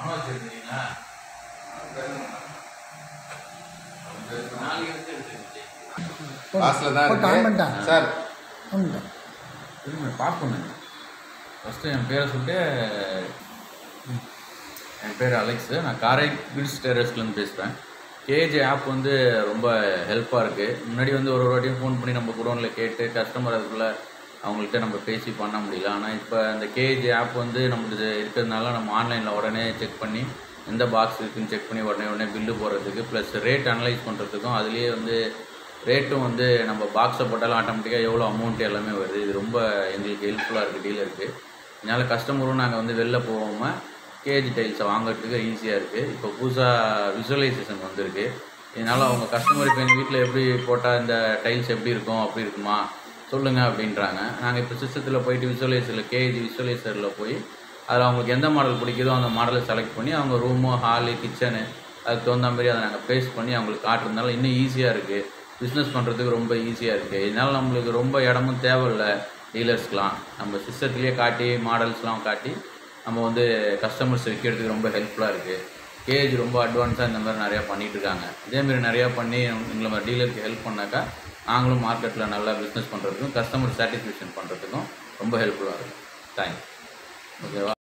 பணம் வச்சிருந்தீங்களா நாளைக்கு வந்து எடுத்துக்கிச்சு லாஸ்ட்ல தான் போட்டு ஆன் பண்ணிட்டா? இருக்கு சார் உண்டு திரும்ப பார்க்கணும் ஃபஸ்ட்டு என் பேரை சொல்லிட்டு ம், என் பேர் அலெக்ஸு நான் காரை கிட்ஸ் டெரஸ்லேருந்து பேசுகிறேன் கேஜி ஆப் வந்து ரொம்ப ஹெல்ப்பாக இருக்குது முன்னாடி வந்து ஒரு ஒரு வாட்டியும் ஃபோன் பண்ணி நம்ம குடோனில் கேட்டு கஸ்டமர் அதுக்குள்ளே அவங்கள்ட்ட நம்ம பேசி பண்ண முடியல ஆனால் இப்போ அந்த கேஜி ஆப் வந்து நம்மளுக்கு இருக்கிறதுனால நம்ம ஆன்லைனில் உடனே செக் பண்ணி எந்த பாக்ஸ் இருக்குன்னு செக் பண்ணி உடனே உடனே பில்லு போடுறதுக்கு ப்ளஸ் ரேட் அனலைஸ் பண்ணுறதுக்கும் அதுலேயே வந்து ரேட்டும் வந்து நம்ம பாக்ஸை போட்டாலும் ஆட்டோமேட்டிக்காக எவ்வளோ அமௌண்ட் எல்லாமே வருது இது ரொம்ப எங்களுக்கு ஹெல்ப்ஃபுல்லாக இருக்குது டீலருக்கு இதனால் கஸ்டமரும் நாங்கள் வந்து வெளில போகாமல் கேஜி டைல்ஸை வாங்குறதுக்கு ஈஸியாக இருக்குது இப்போ புதுசாக விசுவலைசேஷன் வந்திருக்கு இதனால் அவங்க கஸ்டமர் இப்போ எங்கள் வீட்டில் எப்படி போட்டால் இந்த டைல்ஸ் எப்படி இருக்கும் அப்படி இருக்குமா சொல்லுங்கள் அப்படின்றாங்க நாங்கள் இப்போ சிஸ்டத்தில் போயிட்டு விசுவலைசரில் கேஜி விசுவலைசரில் போய் அதில் அவங்களுக்கு எந்த மாடல் பிடிக்குதோ அந்த மாடலை செலக்ட் பண்ணி அவங்க ரூமு ஹாலு கிச்சனு அதுக்கு தகுந்த மாதிரி அதை நாங்கள் பேஸ்ட் பண்ணி அவங்களுக்கு காட்டுறதுனால இன்னும் ஈஸியாக இருக்குது பிஸ்னஸ் பண்ணுறதுக்கு ரொம்ப ஈஸியாக இருக்குது இதனால் நம்மளுக்கு ரொம்ப இடமும் தேவையில்ல டீலர்ஸ்க்கெலாம் நம்ம சிஸ்டத்துலேயே காட்டி மாடல்ஸ்லாம் காட்டி நம்ம வந்து கஸ்டமர்ஸ் விற்கிறதுக்கு ரொம்ப ஹெல்ப்ஃபுல்லாக இருக்குது கேஜ் ரொம்ப அட்வான்ஸாக இந்த மாதிரி நிறையா பண்ணிகிட்டு இருக்காங்க இதேமாரி நிறையா பண்ணி எங்களை மாதிரி டீலருக்கு ஹெல்ப் பண்ணாக்கா நாங்களும் மார்க்கெட்டில் நல்லா பிஸ்னஸ் பண்ணுறதுக்கும் கஸ்டமர் சாட்டிஸ்ஃபேக்ஷன் பண்ணுறதுக்கும் ரொம்ப ஹெல்ப்ஃபுல்லாக இருக்கும் தேங்க்ஸ் ஓகேவா